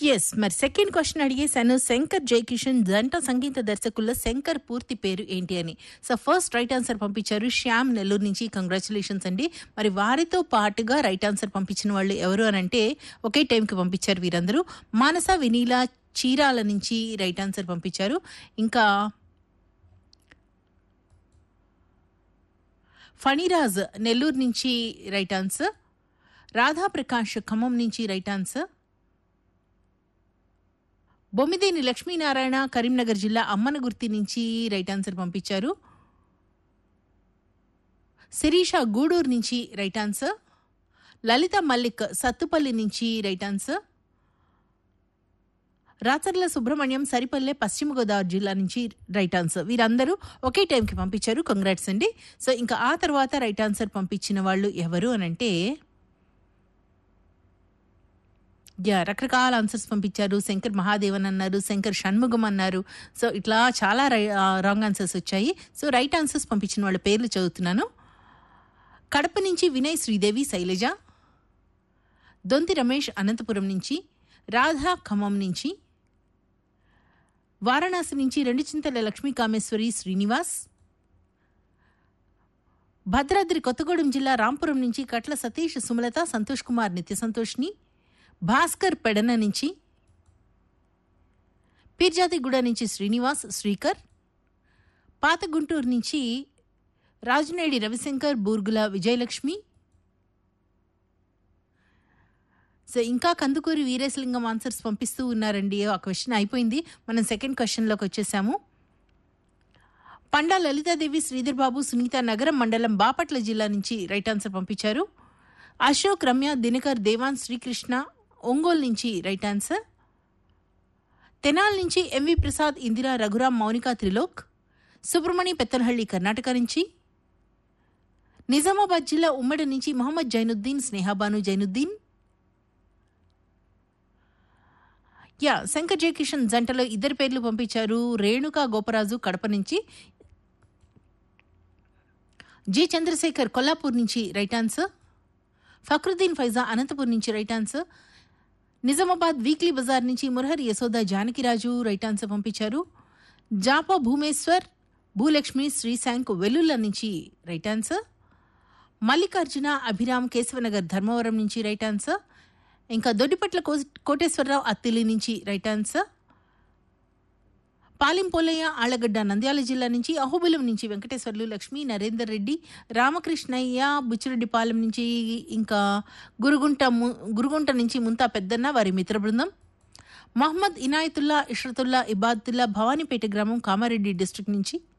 yes మరి second question అడిగేశాను శంకర్ జయకిషన్ జంట సంగీత దర్శకుల్లో శంకర్ పూర్తి పేరు ఏంటి అని సో ఫస్ట్ రైట్ ఆన్సర్ పంపించారు శ్యామ్ నెల్లూరు నుంచి కంగ్రాచులేషన్స్ అండి మరి వారితో పాటుగా రైట్ ఆన్సర్ పంపించిన వాళ్ళు ఎవరు అని అంటే ఒకే టైంకి పంపించారు వీరందరూ మానస వినీల చీరాల నుంచి రైట్ ఆన్సర్ పంపించారు ఇంకా ఫణిరాజ్ నెల్లూరు నుంచి రైట్ ఆన్సర్ రాధాప్రకాష్ ఖమ్మం నుంచి రైట్ ఆన్సర్ బొమ్మిదేని లక్ష్మీనారాయణ కరీంనగర్ జిల్లా అమ్మనగుర్తి నుంచి రైట్ ఆన్సర్ పంపించారు శిరీష గూడూరు నుంచి రైట్ ఆన్సర్ లలిత మల్లిక్ సత్తుపల్లి నుంచి రైట్ ఆన్సర్ రాచర్ల సుబ్రహ్మణ్యం సరిపల్లె పశ్చిమ గోదావరి జిల్లా నుంచి రైట్ ఆన్సర్ వీరందరూ ఒకే టైంకి పంపించారు కంగ్రాట్స్ అండి సో ఇంకా ఆ తర్వాత రైట్ ఆన్సర్ పంపించిన వాళ్ళు ఎవరు అని అంటే యా రకరకాల ఆన్సర్స్ పంపించారు శంకర్ మహాదేవన్ అన్నారు శంకర్ షణ్ముఖం అన్నారు సో ఇట్లా చాలా రాంగ్ ఆన్సర్స్ వచ్చాయి సో రైట్ ఆన్సర్స్ పంపించిన వాళ్ళ పేర్లు చదువుతున్నాను కడప నుంచి వినయ్ శ్రీదేవి శైలజ దొంతి రమేష్ అనంతపురం నుంచి రాధా ఖమ్మం నుంచి వారణాసి నుంచి రెండు చింతల లక్ష్మీ కామేశ్వరి శ్రీనివాస్ భద్రాద్రి కొత్తగూడెం జిల్లా రాంపురం నుంచి కట్ల సతీష్ సుమలత సంతోష్ కుమార్ నిత్య సంతోష్ని భాస్కర్ పెడన నుంచి పీర్జాతిగూడ నుంచి శ్రీనివాస్ శ్రీకర్ పాత గుంటూరు నుంచి రాజనేడి రవిశంకర్ బూర్గుల విజయలక్ష్మి సో ఇంకా కందుకూరి వీరేశలింగం ఆన్సర్స్ పంపిస్తూ ఉన్నారండి ఆ క్వశ్చన్ అయిపోయింది మనం సెకండ్ క్వశ్చన్లోకి వచ్చేసాము పండా లలితాదేవి శ్రీధర్ బాబు సునీత నగరం మండలం బాపట్ల జిల్లా నుంచి రైట్ ఆన్సర్ పంపించారు అశోక్ రమ్య దినకర్ దేవాన్ శ్రీకృష్ణ ఒంగోలు నుంచి రైట్ ఆన్సర్ తెనాల్ నుంచి ఎంవి ప్రసాద్ ఇందిరా రఘురాం మౌనిక త్రిలోక్ సుబ్రమణి పెత్తనహళ్లి కర్ణాటక నుంచి నిజామాబాద్ జిల్లా ఉమ్మడి నుంచి మహమ్మద్ జైనుద్దీన్ స్నేహాబాను జైనుద్దీన్ యా శంకర్ జయకిషన్ జంటలో ఇద్దరు పేర్లు పంపించారు రేణుకా గోపరాజు కడప నుంచి జి చంద్రశేఖర్ కొల్లాపూర్ నుంచి రైట్ ఆన్సర్ ఫక్రుద్దీన్ ఫైజా అనంతపూర్ నుంచి right answer Nizamabad weekly bazaar నుంచి మురహరి యశోద జానకిరాజు రైట్ ఆన్సర్ పంపించారు జాపా భూమేశ్వర్ భూలక్ష్మి శ్రీశాంక్ వెల్లుల్ల నుంచి రైట్ ఆన్సర్ మల్లికార్జున అభిరామ్ కేశవనగర్ ధర్మవరం నుంచి రైట్ ఆన్సర్ ఇంకా దొడ్డిపట్ల కోటేశ్వరరావు అత్తిలి నుంచి రైట్ ఆన్సర్ పాలింపోలయ్య ఆళ్లగడ్డ నంద్యాల జిల్లా నుంచి అహోబిలం నుంచి వెంకటేశ్వర్లు లక్ష్మి నరేందర్ రెడ్డి రామకృష్ణయ్య బుచ్చిరెడ్డిపాలెం నుంచి ఇంకా గురుగుంట గురుగుంట నుంచి ముంతా పెద్దన్న వారి మిత్ర బృందం మహమ్మద్ ఇనాయతుల్లా ఇష్రతుల్లా ఇబాదుల్లా భవానీపేట గ్రామం కామారెడ్డి డిస్టిక్ నుంచి